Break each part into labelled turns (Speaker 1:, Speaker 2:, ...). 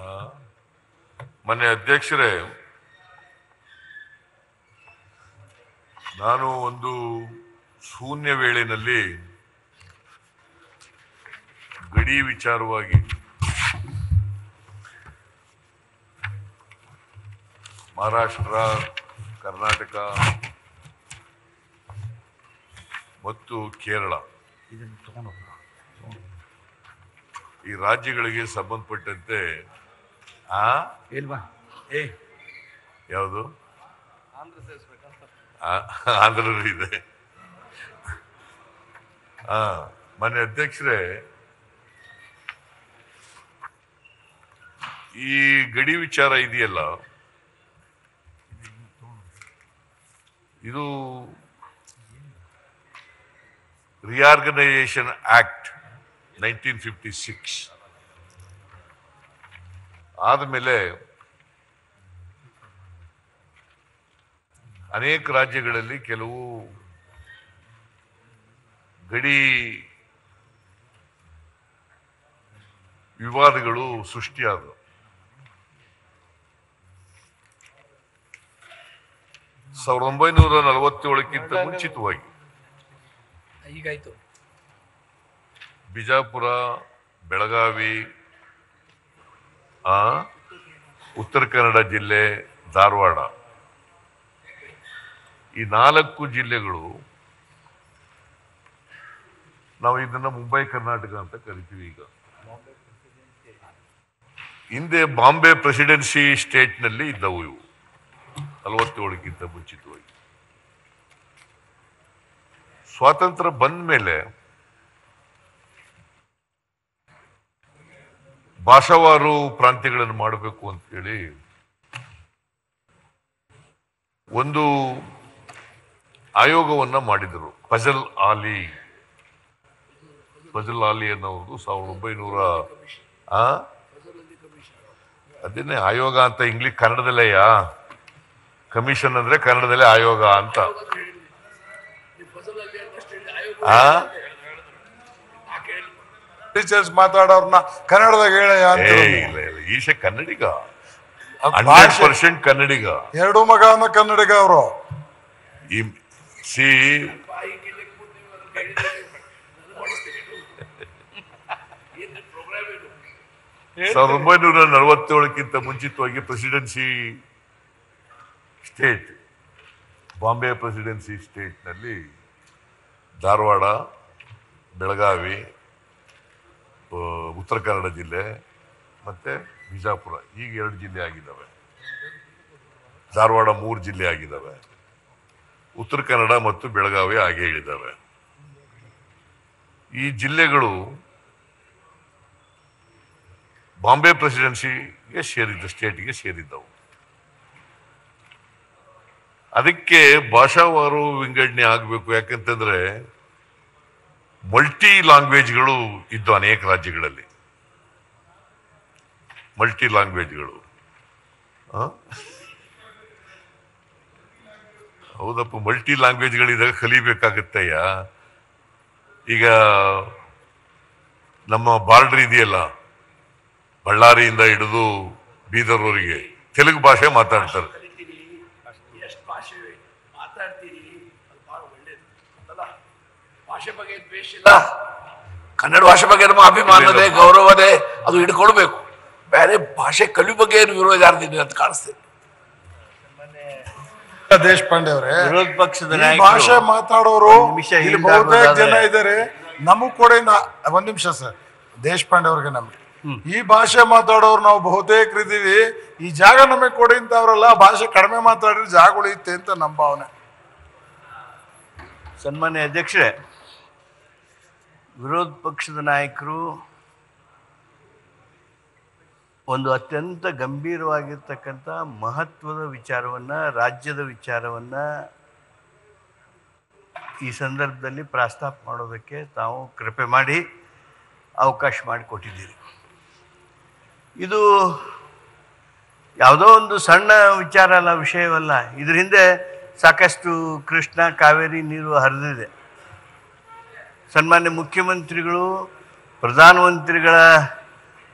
Speaker 1: ಮನೆ ಅಧ್ಯಕ್ಷರೇ ನಾನು ಒಂದು ಶೂನ್ಯ ವೇಳೆನಲ್ಲಿ ಗಡಿ ವಿಚಾರವಾಗಿ ಮಹಾರಾಷ್ಟ್ರ ಕರ್ನಾಟಕ ಮತ್ತು ಕೇರಳ
Speaker 2: ಇದನ್ನು ತಗೊಂಡೋಗ
Speaker 1: ಈ ರಾಜ್ಯಗಳಿಗೆ ಸಂಬಂಧಪಟ್ಟಂತೆ ಆ
Speaker 2: ಇಲ್ವಾ ಏ
Speaker 1: ಯಾವುದು ಆ- ಆಂಧ್ರದಲ್ಲೂ ಇದೆ ಆ ಮನೆ ಅಧ್ಯಕ್ಷರೇ ಈ ಗಡಿ ವಿಚಾರ ಇದೆಯಲ್ಲ ಇದು reorganisation act nineteen fifty six ಆದಮೇಲೆ ಅನೇಕ ರಾಜ್ಯಗಳಲ್ಲಿ ಕೆಲವು ಗಡಿ ವಿವಾದಗಳು ಸೃಷ್ಟಿಯಾದವು ಸಾವಿರದ ಒಂಬೈನೂರ ನಲವತ್ತೇಳಕ್ಕಿಂತ ಮುಂಚಿತವಾಗಿ
Speaker 2: ಈಗಾಯ್ತು
Speaker 1: ಬಿಜಾಪುರ ಬೆಳಗಾವಿ ಆ ಉತ್ತರ ಕನ್ನಡ ಜಿಲ್ಲೆ ಧಾರವಾಡ ಈ ನಾಲ್ಕು ಜಿಲ್ಲೆಗಳು ನಾವು ಇದನ್ನ ಮುಂಬೈ ಕರ್ನಾಟಕ ಅಂತ ಕರಿತೀವಿ ಈಗ ಹಿಂದೆ ಬಾಂಬೆ ಪ್ರೆಸಿಡೆನ್ಸಿ ಸ್ಟೇಟ್ನಲ್ಲಿ ಇದ್ದವು ಇವು ನಲವತ್ತೇಳಕ್ಕಿಂತ ಮುಂಚಿತವಾಗಿ ಸ್ವಾತಂತ್ರ್ಯ ಬಂದ ಮೇಲೆ ಭಾಷಾವಾರು ಪ್ರಾಂತ್ಯಗಳನ್ನು ಮಾಡಬೇಕು ಅಂತೇಳಿ ಒಂದು ಆಯೋಗವನ್ನ ಮಾಡಿದರು ಫಜಲ್ ಆಲಿ ಫಜಲ್ ಆಲಿ ಅನ್ನೋದು ಸಾವಿರದ ಒಂಬೈನೂರ ಆ ಅದೇನೆ ಆಯೋಗ ಅಂತ ಇಂಗ್ಲಿಷ್ ಕನ್ನಡದಲ್ಲೆಯ ಕಮಿಷನ್ ಅಂದ್ರೆ ಕನ್ನಡದಲ್ಲೇ ಆಯೋಗ ಅಂತ ಆ
Speaker 3: ಟೀಚರ್ಸ್ ಮಾತಾಡೋರ್ನ ಕನ್ನಡದಾಗ ಹೇಳಯ್ಯ ಅಂತ
Speaker 1: ಏ ಇಲ್ಲ ಇಲ್ಲ ಈಶ ಕನ್ನಡಿಗ
Speaker 3: ಅದ್
Speaker 1: ಹಂಡ್ರೆಡ್
Speaker 3: ಭಾಷೆ
Speaker 1: ಪರ್ಸೆಂಟ್ ಕನ್ನಡಿಗ
Speaker 3: ಎರಡು ಮಗ ಅನ್ನೋ ಕನ್ನಡಿಗ ಅವರು
Speaker 1: ಈ ಸಿ ಸಾವಿರದ ಒಂಬೈನೂರ ನಲವತ್ತೇಳಕ್ಕಿಂತ ಮುಂಚಿತವಾಗಿ ಪ್ರೆಸಿಡೆನ್ಸಿ ಸ್ಟೇಟ್ ಬಾಂಬೆ ಪ್ರೆಸಿಡೆನ್ಸಿ ಸ್ಟೇಟ್ನಲ್ಲಿ ಧಾರವಾಡ ಬೆಳಗಾವಿ ಆ, ಉತ್ತರ ಕನ್ನಡ ಜಿಲ್ಲೆ ಮತ್ತೆ ಬಿಜಾಪುರ ಈಗ ಎರಡು ಜಿಲ್ಲೆ ಆಗಿದ್ದಾವೆ ಧಾರವಾಡ ಮೂರು ಜಿಲ್ಲೆ ಆಗಿದ್ದಾವೆ ಉತ್ತರ ಕನ್ನಡ ಮತ್ತು ಬೆಳಗಾವಿ ಹಾಗೆ ಹೇಳಿದ್ದಾವೆ ಈ ಜಿಲ್ಲೆಗಳು ಬಾಂಬೆ ಪ್ರೆಸಿಡೆನ್ಸಿಗೆ ಸೇರಿದ್ದ ಸ್ಟೇಟ್ಗೆ ಸೇರಿದ್ದವು ಅದಕ್ಕೆ ಭಾಷಾವಾರು ವಿಂಗಡಣೆ ಆಗಬೇಕು ಯಾಕಂತಂದ್ರೆ ಮಲ್ಟಿ ಲ್ಯಾಂಗ್ವೇಜ್ಗಳು ಇದ್ದು ಅನೇಕ ರಾಜ್ಯಗಳಲ್ಲಿ ಮಲ್ಟಿ ಲ್ಯಾಂಗ್ವೇಜ್ಗಳು ಆ? ಹೌದಪ್ಪ ಮಲ್ಟಿ ಲ್ಯಾಂಗ್ವೇಜ್ಗಳಿದಾಗ ಕಲಿಬೇಕಾಗತ್ತಯ್ಯ ಈಗ ನಮ್ಮ ಬಾರ್ಡರ್ ಇದೆಯಲ್ಲ ಬಳ್ಳಾರಿಯಿಂದ ಹಿಡಿದು ಬೀದರ್ವರೆಗೆ ತೆಲುಗು ಭಾಷೆ ಮಾತಾಡ್ತಾರೆ
Speaker 4: ಎಷ್ಟು ಭಾಷೆ ಮಾತಾಡ್ತೀರಿ ಅದು ಬಹಳ ಒಳ್ಳೇದು ಅಲ್ಲ ಭಾಷೆ ಬಗ್ಗೆ ದ್ವೇಷ ಇಲ್ಲ ಕನ್ನಡ ಭಾಷೆ ಬಗ್ಗೆ ನಮ್ಮ ಅಭಿಮಾನದೇ ಗೌರವದೇ ಅದು ಹಿಡ್ಕೊಳ್ಬೇಕು ಬೇರೆ ಭಾಷೆ ಕಲಿ ಬಗ್ಗೆ ಏನು ವಿರೋಧ ಯಾರ್ದಿದೆ ಅಂತ ಕಾಣಿಸ್ತದೆ
Speaker 3: ದೇಶಪಾಂಡೆ ಅವರೇ
Speaker 5: ವಿರೋಧ ಪಕ್ಷದ
Speaker 3: ಈ
Speaker 5: ನಾಯಕರು
Speaker 3: ಭಾಷೆ ಮಾತಾಡೋರು
Speaker 5: ಒಂದ್ ನಿಮಿಷ
Speaker 3: ಇಲ್ಲಿ
Speaker 5: ಹೇಳ್ತಾ
Speaker 3: ಬಹುತೇಕ ಜನ
Speaker 5: ಇರೋದಾದ್ರೆ-
Speaker 3: ಇದ್ದಾರೆ ನಮಗ್ ಕೂಡ ಇನ್ನ- ಒಂದ್ ನಿಮಿಷ ಸರ್ ದೇಶಪಾಂಡೆ ಅವ್ರಿಗೆ ನಮ್ಗೆ ಈ ಭಾಷೆ ಮಾತಾಡೋರು ನಾವು ಬಹುತೇಕ ಇದ್ದೀವಿ ಈ ಜಾಗ ನಮಗೆ ಕೊಡಿ ಅಂತ ಅವ್ರಲ್ಲ ಭಾಷೆ ಕಡಿಮೆ ಮಾತಾಡಿದ್ರೆ ಜಾಗ ಉಳಿಯುತ್ತೆ ಅಂತ ನಮ್ಮ ಭಾವನೆ
Speaker 5: ಸನ್ಮಾನ್ಯ ಅಧ್ಯಕ್ಷರೇ ವಿರೋಧ ಪಕ್ಷದ ನಾಯಕರು ಒಂದು ಅತ್ಯಂತ ಗಂಭೀರವಾಗಿರ್ತಕ್ಕಂಥ ಮಹತ್ವದ ವಿಚಾರವನ್ನ ರಾಜ್ಯದ ವಿಚಾರವನ್ನ ಈ ಸಂದರ್ಭದಲ್ಲಿ ಪ್ರಸ್ತಾಪ ಮಾಡೋದಕ್ಕೆ ತಾವು ಕೃಪೆ ಮಾಡಿ ಅವಕಾಶ ಮಾಡಿಕೊಟ್ಟಿದ್ದೀರಿ ಇದು ಯಾವುದೋ ಒಂದು ಸಣ್ಣ ವಿಚಾರ ಅಲ್ಲ ವಿಷಯವಲ್ಲ ಇದ್ರ ಹಿಂದೆ ಸಾಕಷ್ಟು ಕೃಷ್ಣ ಕಾವೇರಿ ನೀರು ಹರಿದಿದೆ ಸನ್ಮಾನ್ಯ ಮುಖ್ಯಮಂತ್ರಿಗಳು ಪ್ರಧಾನಮಂತ್ರಿಗಳ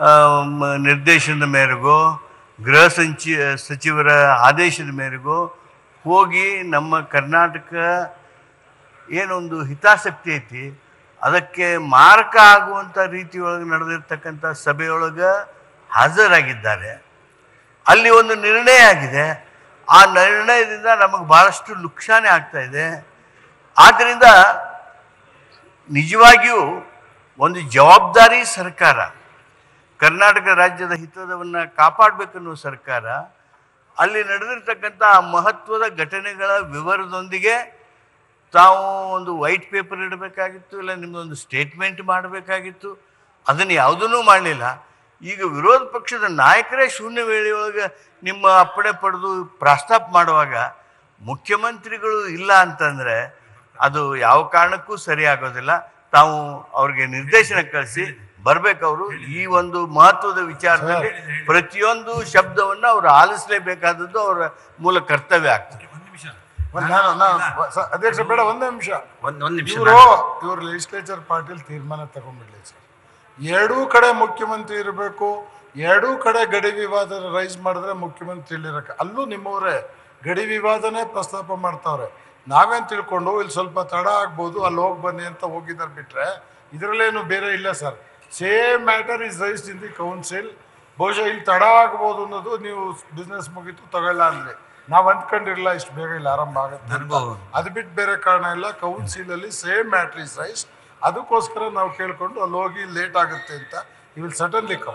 Speaker 5: ಆ, ಮ- ನಿರ್ದೇಶನದ ಮೇರೆಗೂ ಗೃಹ ಸಂಚಿ ಸಚಿವರ ಆದೇಶದ ಮೇರೆಗೂ ಹೋಗಿ ನಮ್ಮ ಕರ್ನಾಟಕ ಏನೊಂದು ಹಿತಾಸಕ್ತಿ ಐತಿ ಅದಕ್ಕೆ ಮಾರಕ ಆಗುವಂಥ ರೀತಿಯೊಳಗೆ ನಡೆದಿರ್ತಕ್ಕಂಥ ಸಭೆಯೊಳಗೆ ಹಾಜರಾಗಿದ್ದಾರೆ ಅಲ್ಲಿ ಒಂದು ನಿರ್ಣಯ ಆಗಿದೆ ಆ ನಿರ್ಣಯದಿಂದ ನಮಗೆ ಭಾಳಷ್ಟು ನುಕ್ಸಾನೆ ಆಗ್ತಾ ಇದೆ ಆದ್ದರಿಂದ ನಿಜವಾಗಿಯೂ ಒಂದು ಜವಾಬ್ದಾರಿ ಸರ್ಕಾರ ಕರ್ನಾಟಕ ರಾಜ್ಯದ ಹಿತವನ್ನು ಕಾಪಾಡಬೇಕನ್ನೋ ಸರ್ಕಾರ ಅಲ್ಲಿ ನಡೆದಿರ್ತಕ್ಕಂಥ ಆ ಮಹತ್ವದ ಘಟನೆಗಳ ವಿವರದೊಂದಿಗೆ ತಾವು ಒಂದು ವೈಟ್ ಪೇಪರ್ ಇಡಬೇಕಾಗಿತ್ತು ಇಲ್ಲ ನಿಮ್ಮದೊಂದು ಸ್ಟೇಟ್ಮೆಂಟ್ ಮಾಡಬೇಕಾಗಿತ್ತು ಅದನ್ನು ಯಾವುದನ್ನೂ ಮಾಡಲಿಲ್ಲ ಈಗ ವಿರೋಧ ಪಕ್ಷದ ನಾಯಕರೇ ಶೂನ್ಯ ವೇಳೆಯೊಳಗೆ ನಿಮ್ಮ ಅಪ್ಪಣೆ ಪಡೆದು ಪ್ರಸ್ತಾಪ ಮಾಡುವಾಗ ಮುಖ್ಯಮಂತ್ರಿಗಳು ಇಲ್ಲ ಅಂತಂದರೆ ಅದು ಯಾವ ಕಾರಣಕ್ಕೂ ಸರಿ ಆಗೋದಿಲ್ಲ ತಾವು ಅವ್ರಿಗೆ ನಿರ್ದೇಶನ ಕಳಿಸಿ ಬರ್ಬೇಕು ಅವರು ಈ ಒಂದು ಮಹತ್ವದ ವಿಚಾರದಲ್ಲಿ ಪ್ರತಿಯೊಂದು ಶಬ್ದವನ್ನು ಅವರು ಆಲಿಸಲೇಬೇಕಾದದ್ದು ಅವರ ಮೂಲ ಕರ್ತವ್ಯ ಆಗ್ತದೆ
Speaker 2: ಒಂದು ನಿಮಿಷ
Speaker 3: ಒಂದ್ ನಾನು- ನಾನು- ಸ- ಅಧ್ಯಕ್ಷ ಬೇಡ ಒಂದೇ ನಿಮಿಷ
Speaker 2: ಒಂದ್ ಒಂದ್ ನಿಮಿಷ
Speaker 3: ಇವರು ಇವ್ರ ಲೆಜಿಸ್ಲೇಚರ್ ಪಾರ್ಟಿಲಿ ತೀರ್ಮಾನ ತಗೊಂಡ್ಬಿಡ್ಲಿ ಸರ್ ಎರಡೂ ಕಡೆ ಮುಖ್ಯಮಂತ್ರಿ ಇರಬೇಕು ಎರಡೂ ಕಡೆ ಗಡಿ ವಿವಾದ ರೈಸ್ ಮಾಡಿದ್ರೆ ಮುಖ್ಯಮಂತ್ರಿ ಇಲ್ಲಿರಕ್ಕೆ ಅಲ್ಲೂ ನಿಮ್ಮವರೇ ಗಡಿ ವಿವಾದನೇ ಪ್ರಸ್ತಾಪ ಮಾಡ್ತಾವ್ರೆ ನಾವೇನ್ ತಿಳ್ಕೊಂಡು ಇಲ್ಲಿ ಸ್ವಲ್ಪ ತಡ ಆಗ್ಬೋದು ಅಲ್ಲಿ ಹೋಗಿ ಬನ್ನಿ ಅಂತ ಹೋಗಿದ್ದಾರೆ ಬಿಟ್ರೆ ಇದರಲ್ಲೇನು ಬೇರೆ ಇಲ್ಲ sir same matter is raised in the council ಬಹುಶಃ ಇಲ್ಲಿ ತಡ ಆಗ್ಬೋದು ಅನ್ನೋದು ನೀವು ಬಿಸ್ನೆಸ್ ಮುಗೀತು ತಗೊಳ್ಳ ಅಂದ್ರಿ ನಾವು ಅಂದ್ಕೊಂಡಿರಲಿಲ್ಲ ಇಷ್ಟು ಬೇಗ ಇಲ್ಲಿ ಆರಂಭ ಆಗುತ್ತೆ ಅಂತ.
Speaker 2: ನನಗೂ
Speaker 3: ಅದು ಬಿಟ್ಟು ಬೇರೆ ಕಾರಣ ಇಲ್ಲ ಕೌನ್ಸಿಲ್ ಅಲ್ಲಿ ಸೇಮ್ ಮ್ಯಾಟ್ರಿಸ್ ರೈಸ್ ಅದಕ್ಕೋಸ್ಕರ ನಾವು ಕೇಳ್ಕೊಂಡು ಅಲ್ಲಿ ಹೋಗಿ ಲೇಟ್ ಆಗುತ್ತೆ ಅಂತ ವಿಲ್ ಸಡನ್ಲಿ ಕಮ್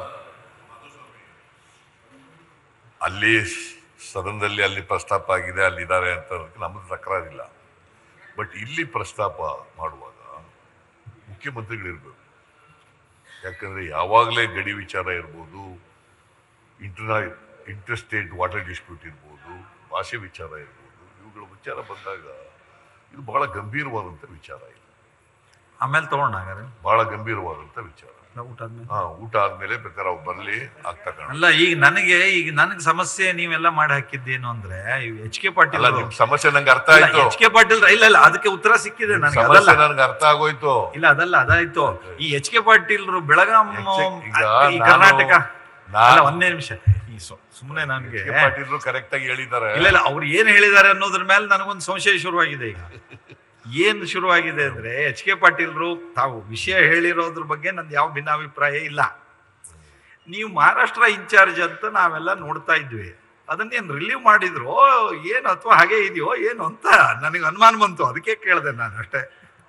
Speaker 1: ಅಲ್ಲಿ ಸದನದಲ್ಲಿ ಅಲ್ಲಿ ಪ್ರಸ್ತಾಪ ಆಗಿದೆ ಅಲ್ಲಿದ್ದಾರೆ ಅಂತ ನಮ್ಮದು ತಕರಾರಿಲ್ಲ ಬಟ್ ಇಲ್ಲಿ ಪ್ರಸ್ತಾಪ ಮಾಡುವಾಗ ಮುಖ್ಯಮಂತ್ರಿಗಳಿರ್ಬೇಕು ಯಾಕಂದ್ರೆ ಯಾವಾಗಲೇ ಗಡಿ ವಿಚಾರ ಇರ್ಬೋದು ಇಂಟರ್ನಾ ಇಂಟರ್ ಸ್ಟೇಟ್ ವಾಟರ್ ಡಿಸ್ಪ್ಯೂಟ್ ಇರ್ಬೋದು ಭಾಷೆ ವಿಚಾರ ಇರ್ಬೋದು ಇವುಗಳ ವಿಚಾರ ಬಂದಾಗ ಇದು ಬಹಳ ಗಂಭೀರವಾದಂಥ ವಿಚಾರ ಇದು
Speaker 2: ಆಮೇಲೆ ತಗೊಂಡ್ ಹಾಗಾದ್ರೆ
Speaker 1: ಬಹಳ ಗಂಭೀರವಾದಂಥ ವಿಚಾರ
Speaker 2: ಊಟ ಆದ್ಮೇಲೆ
Speaker 1: ಹಾ ಊಟ ಆದ್ಮೇಲೆ ಬೇಕಾದ್ರೆ ಅವ್ರು ಬರಲಿ ಆಗ್ತಾ ಕಾಣ
Speaker 2: ಅಲ್ಲ ಈಗ ನನಗೆ ಈಗ ನನಗೆ ಸಮಸ್ಯೆ ನೀವೆಲ್ಲ ಮಾಡಿ ಹಾಕಿದ್ದೇನು ಅಂದ್ರೆ ಎಚ್ ಕೆ ಪಾಟೀಲ್
Speaker 1: ಅಲ್ಲ ನಿಮ್ ಸಮಸ್ಯೆ ನಂಗೆ ಅರ್ಥ ಆಯ್ತು
Speaker 2: ಎಚ್ ಕೆ ಪಾಟೀಲ್ ಇಲ್ಲ ಇಲ್ಲ ಅದಕ್ಕೆ ಉತ್ತರ ಸಿಕ್ಕಿದೆ ನನಗೆ ಅದಲ್ಲ
Speaker 1: ಸಮಸ್ಯೆ ನನ್ಗೆ ಅರ್ಥ ಆಗೋಯ್ತು
Speaker 2: ಇಲ್ಲ ಅದಲ್ಲ ಅದಾಯ್ತು ಈ ಎಚ್ ಕೆ ಪಾಟೀಲ್ರು ಬೆಳಗಾಂ
Speaker 1: HK ಈಗ
Speaker 2: ಈ
Speaker 1: ನಾನು-
Speaker 2: ಕರ್ನಾಟಕ
Speaker 1: ನಾ-
Speaker 2: ಅಲ್ಲ ಒಂದೇ ನಿಮಿಷ ಈ ಸು- ಸುಮ್ನೆ ನನಗೆ
Speaker 1: ಪಾಟೀಲ್ರು ಕರೆಕ್ಟ್ ಆಗಿ ಹೇಳಿದ್ದಾರೆ
Speaker 2: ಇಲ್ಲ ಇಲ್ಲ ಅವ್ರು ಏನ್ ಹೇಳಿದ್ದಾರೆ ಅನ್ನೋದ್ರ ಮೇಲೆ ನನಗೊಂದು ಸಂಶಯ ಶುರುವಾಗಿದೆ ಈಗ ಏನ್ ಶುರುವಾಗಿದೆ ಅಂದ್ರೆ ಎಚ್ ಕೆ ಪಾಟೀಲ್ರು ತಾವು ವಿಷಯ ಹೇಳಿರೋದ್ರ ಬಗ್ಗೆ ನಂದು ಯಾವ ಭಿನ್ನಾಭಿಪ್ರಾಯ ಇಲ್ಲ ನೀವು ಮಹಾರಾಷ್ಟ್ರ ಇನ್ಚಾರ್ಜ್ ಅಂತ ನಾವೆಲ್ಲ ನೋಡ್ತಾ ಇದ್ವಿ ಅದನ್ನೇನು ರಿಲೀವ್ ಮಾಡಿದ್ರು ಏನು ಅಥವಾ ಹಾಗೆ ಇದೆಯೋ ಏನು ಅಂತ ನನಗೆ ಅನುಮಾನ ಬಂತು ಅದಕ್ಕೆ ಕೇಳಿದೆ ನಾನು ಅಷ್ಟೇ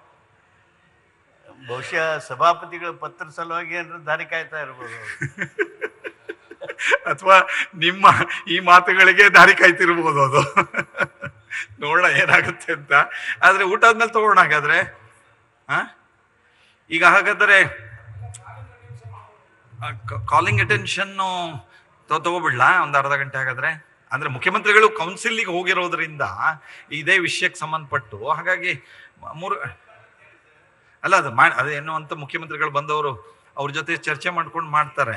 Speaker 5: ಬಹುಶಃ ಸಭಾಪತಿಗಳ ಪತ್ರ ಸಲುವಾಗಿ ಏನಾದ್ರು ದಾರಿ ಕಾಯ್ತಾ ಇರ್ಬೋದು ಅವ್ರು.
Speaker 2: ಅಥವಾ ನಿಮ್ಮ ಈ ಮಾತುಗಳಿಗೆ ದಾರಿ ಕಾಯ್ತಿರ್ಬೋದು ಅದು ನೋಡೋಣ ಏನಾಗುತ್ತೆ ಅಂತ ಆದ್ರೆ ಊಟ ಆದ್ಮೇಲೆ ತಗೋಣ ಹಾಗಾದ್ರೆ ಹಾ ಈಗ ಹಾಗಾದ್ರೆ ಕಾಲಿಂಗ್ ಅಟೆನ್ಷನ್ ತಗೋಬಿಡ್ಲಾ ಒಂದು ಅರ್ಧ ಗಂಟೆ ಹಾಗಾದ್ರೆ ಅಂದ್ರೆ ಮುಖ್ಯಮಂತ್ರಿಗಳು ಕೌನ್ಸಿಲ್ಗೆ ಹೋಗಿರೋದ್ರಿಂದ ಇದೇ ವಿಷಯಕ್ಕೆ ಸಂಬಂಧಪಟ್ಟು ಹಾಗಾಗಿ ಮ- ಮೂರು ಅಲ್ಲ ಅದು ಮಾಡಿ ಅದೇನು ಅಂತ ಮುಖ್ಯಮಂತ್ರಿಗಳು ಬಂದವರು ಅವ್ರ ಜೊತೆ ಚರ್ಚೆ ಮಾಡ್ಕೊಂಡು ಮಾಡ್ತಾರೆ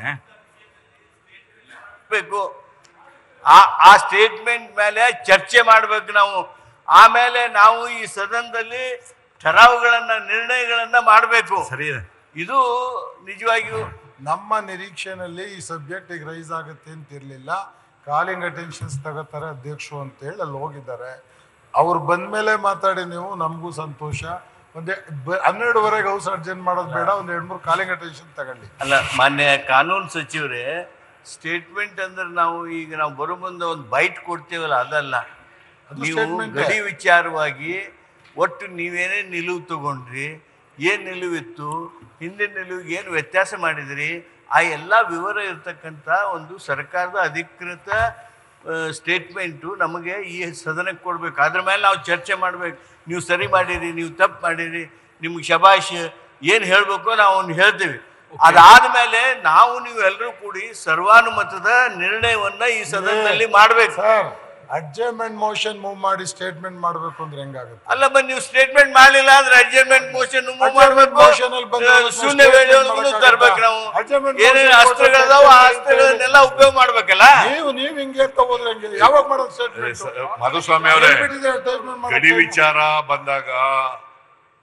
Speaker 5: ಬೇಕು ಆ ಆ ಸ್ಟೇಟ್ಮೆಂಟ್ ಮೇಲೆ ಚರ್ಚೆ ಮಾಡ್ಬೇಕು ನಾವು ಆಮೇಲೆ ನಾವು ಈ ಸದನದಲ್ಲಿ ಠರಾವುಗಳನ್ನ ನಿರ್ಣಯಗಳನ್ನ ಮಾಡಬೇಕು
Speaker 2: ಸರಿ ಇದೆ
Speaker 5: ಇದು ನಿಜವಾಗಿಯೂ
Speaker 3: ನಮ್ಮ ನಿರೀಕ್ಷೆನಲ್ಲಿ ಈ ಸಬ್ಜೆಕ್ಟ್ ಈಗ ರೈಸ್ ಆಗುತ್ತೆ ಅಂತ ಇರಲಿಲ್ಲ ಕಾಲಿಂಗ್ ಅಟೆನ್ಷನ್ಸ್ ತಗೋತಾರೆ ಅಧ್ಯಕ್ಷರು ಅಂತೇಳಿ ಅಲ್ಲಿ ಹೋಗಿದ್ದಾರೆ ಅವ್ರು ಬಂದ್ಮೇಲೆ ಮಾತಾಡಿ ನೀವು ನಮಗೂ ಸಂತೋಷ ಒಂದೇ ಬ- ಹನ್ನೆರಡುವರೆಗೆ ಹೌಸ್ ಅರ್ಜೆಂಟ್ ಮಾಡೋದು ಬೇಡ ಒಂದು ಎರಡು ಮೂರು ಕಾಲಿಂಗ್ ಅಟೆನ್ಷನ್ ತಗೊಳ್ಳಿ
Speaker 5: ಅಲ್ಲ ಮಾನ್ಯ ಕಾನೂನು ಸಚಿವರೇ ಸ್ಟೇಟ್ಮೆಂಟ್ ಅಂದ್ರೆ ನಾವು ಈಗ ನಾವು ಬರೋ ಮುಂದೆ ಒಂದು ಬೈಟ್ ಕೊಡ್ತೀವಲ್ಲ ಅದಲ್ಲ
Speaker 3: ಅದು
Speaker 5: ನೀವು
Speaker 3: statement.
Speaker 5: ಗಡಿ ವಿಚಾರವಾಗಿ ಒಟ್ಟು ನೀವೇನೇ ನಿಲುವು ತಗೊಂಡ್ರಿ ಏನು ನಿಲುವಿತ್ತು ಹಿಂದಿನ ನಿಲುವಿಗೆ ಏನು ವ್ಯತ್ಯಾಸ ಮಾಡಿದ್ರಿ ಆ ಎಲ್ಲ ವಿವರ ಇರ್ತಕ್ಕಂಥ ಒಂದು ಸರ್ಕಾರದ ಅಧಿಕೃತ ಸ್ಟೇಟ್ಮೆಂಟು ನಮಗೆ ಈ ಸದನಕ್ಕೆ ಕೊಡ್ಬೇಕು ಅದ್ರ ಮೇಲೆ ನಾವು ಚರ್ಚೆ ಮಾಡ್ಬೇಕು ನೀವು ಸರಿ ಮಾಡಿರಿ ನೀವು ತಪ್ಪು ಮಾಡಿರಿ ನಿಮ್ಗೆ ಶಬಾಷ್ ಏನು ಹೇಳಬೇಕು ನಾವು ಅವ್ನು ಹೇಳ್ತೀವಿ ಅದಾದ್ಮೇಲೆ ನಾವು ನೀವು ಎಲ್ಲರೂ ಕೂಡಿ ಸರ್ವಾನುಮತದ ನಿರ್ಣಯವನ್ನ ಈ ಸದನದಲ್ಲಿ ಮಾಡ್ಬೇಕು
Speaker 3: ಸರ್ ಅಡ್ಜರ್ಮೆಂಟ್ ಮೋಷನ್ ಮೂವ್ ಮಾಡಿ ಸ್ಟೇಟ್ಮೆಂಟ್ ಮಾಡಬೇಕು ಅಂದ್ರೆ ಹೆಂಗಾಗುತ್ತೆ
Speaker 5: ಅಲ್ಲ ಬನ್ನಿ ನೀವು ಸ್ಟೇಟ್ಮೆಂಟ್ ಮಾಡಲಿಲ್ಲ ಅಂದ್ರೆ ಅಡ್ಜರ್ಮೆಂಟ್ ಮೋಷನ್
Speaker 3: Adjournment
Speaker 5: ಮಾಡ್ಬೇಕು
Speaker 3: motion ಅಲ್ಲಿ ಬಂದ
Speaker 5: ಆ,
Speaker 3: ತಕ್ಷಣ
Speaker 5: ಶೂನ್ಯ
Speaker 3: statement
Speaker 5: ವೇಳೆಯೊಳಗೂ
Speaker 3: ಮಾಡಕ್ಕಾಗತ್ತಾ?
Speaker 5: ತರ್ಬೇಕು ನಾವು
Speaker 3: Adjournment
Speaker 5: ಏನೇನು
Speaker 3: motion
Speaker 5: ಅಸ್ತ್ರಗಳದಾವ ಆ
Speaker 3: ಕೊಟ್ಟು
Speaker 5: ಅಸ್ತ್ರಗಳನ್ನೆಲ್ಲ ಉಪಯೋಗ ಮಾಡ್ಬೇಕಲ್ಲ
Speaker 3: ನೀವು ನೀವು ಹಿಂಗೆ ತಗೋದ್ರೆ ಹೆಂಗೆ ಯಾವಾಗ ಮಾಡೋದು ಸ್ಟೇಟ್ಮೆಂಟ್
Speaker 1: ಮಧುಸ್ವಾಮಿ ಅವರೇ ಗಡಿ
Speaker 3: ಸ್ಟೇಟ್ಮೆಂಟ್
Speaker 1: ವಿಚಾರ ಬಂದಾಗ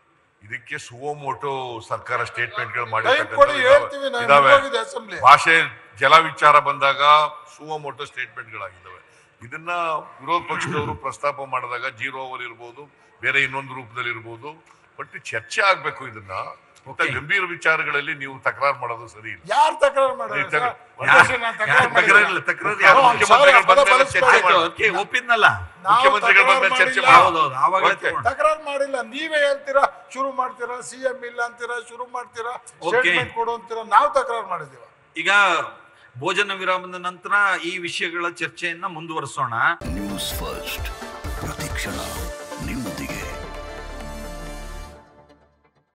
Speaker 1: ಇದಕ್ಕೆ ಸುವೋಮೋಟೋ ಸರ್ಕಾರ ಸ್ಟೇಟ್ಮೆಂಟ್ಗಳು
Speaker 3: ಟೈಮ್ ಕೊಡಿ ಹೇಳ್ತೀವಿ ನಾವು
Speaker 1: ಇದಾವೆ
Speaker 3: ಹೋಗಿದೆ ಅಸೆಂಬ್ಲಿ
Speaker 1: ಭಾಷೆ ಜಲ ವಿಚಾರ ಬಂದಾಗ ಸುವೋಮೋಟೋ ಸ್ಟೇಟ್ಮೆಂಟ್ಗಳಾಗಿದ್ದಾವೆ ಇದನ್ನ ವಿರೋಧ ಪಕ್ಷದವರು ಪ್ರಸ್ತಾಪ ಮಾಡಿದಾಗ ಜೀರೋ ಓವರ್ ಇರ್ಬೋದು ಬೇರೆ ಇನ್ನೊಂದು ರೂಪದಲ್ಲಿ ಇರ್ಬೋದು ಬಟ್ ಚರ್ಚೆ ಆಗ್ಬೇಕು ಇದನ್ನ ಇಂಥ
Speaker 2: Okay.
Speaker 1: ಗಂಭೀರ ವಿಚಾರಗಳಲ್ಲಿ ನೀವು ತಕರಾರು ಮಾಡೋದು ಸರಿ ಇಲ್ಲ
Speaker 3: ಯಾರು ತಕರಾರು ಮಾಡೋದು
Speaker 1: ಈ ತಕ-
Speaker 3: ಸರ್? ಒಂದ್ ವರ್ಷ ನಾನು ತಕರಾರು
Speaker 2: ಯಾರ್ ತಕರಾರು ಇಲ್ಲ,
Speaker 3: ಮಾಡಿಲ್ಲ.
Speaker 2: ತಕರಾರು
Speaker 3: ಹ್ಞೂ,
Speaker 2: ಯಾರು
Speaker 3: ಒಂದ್ ಸಾವಿರ
Speaker 1: ಮುಖ್ಯಮಂತ್ರಿಗಳು
Speaker 3: ಪದ
Speaker 1: ಬಂದ್ಮೇಲೆ
Speaker 3: ಬಳಸ್ಕೊಳ್ಳಿ.
Speaker 1: ಚರ್ಚೆ
Speaker 2: ಆಯ್ತು ಅದಕ್ಕೆ ಒಪ್ಪಿದ್ನಲ್ಲ
Speaker 3: ನಾವು
Speaker 1: ಮುಖ್ಯಮಂತ್ರಿಗಳ
Speaker 3: ತಕರಾರು
Speaker 1: ಬಂದ್ಮೇಲೆ ಚರ್ಚೆ
Speaker 3: ಮಾಡಿಲ್ಲ.
Speaker 1: ಮಾಡೋದು.
Speaker 2: ಹೌದೌದು ಆವಾಗಲೇ
Speaker 1: Okay.
Speaker 2: ತಗೊಂಡು.
Speaker 3: ತಕರಾರು ಮಾಡಿಲ್ಲ ನೀವೇ ಹೇಳ್ತೀರಾ ಶುರು ಮಾಡ್ತೀರಾ ಸಿ ಎಂ ಇಲ್ಲ ಅಂತೀರಾ ಶುರು ಮಾಡ್ತೀರಾ
Speaker 2: Okay.
Speaker 3: ಸ್ಟೇಟ್ಮೆಂಟ್ ಕೊಡು ಅಂತೀರಾ ನಾವು ತಕರಾರು ಮಾಡಿದೀವ
Speaker 2: ಈಗ ಭೋಜನ ವಿರಾಮದ ನಂತರ ಈ ವಿಷಯಗಳ ಚರ್ಚೆಯನ್ನ ಮುಂದುವರಿಸೋಣ
Speaker 6: ನ್ಯೂಸ್ ಫಸ್ಟ್ ಪ್ರತಿಕ್ಷಣ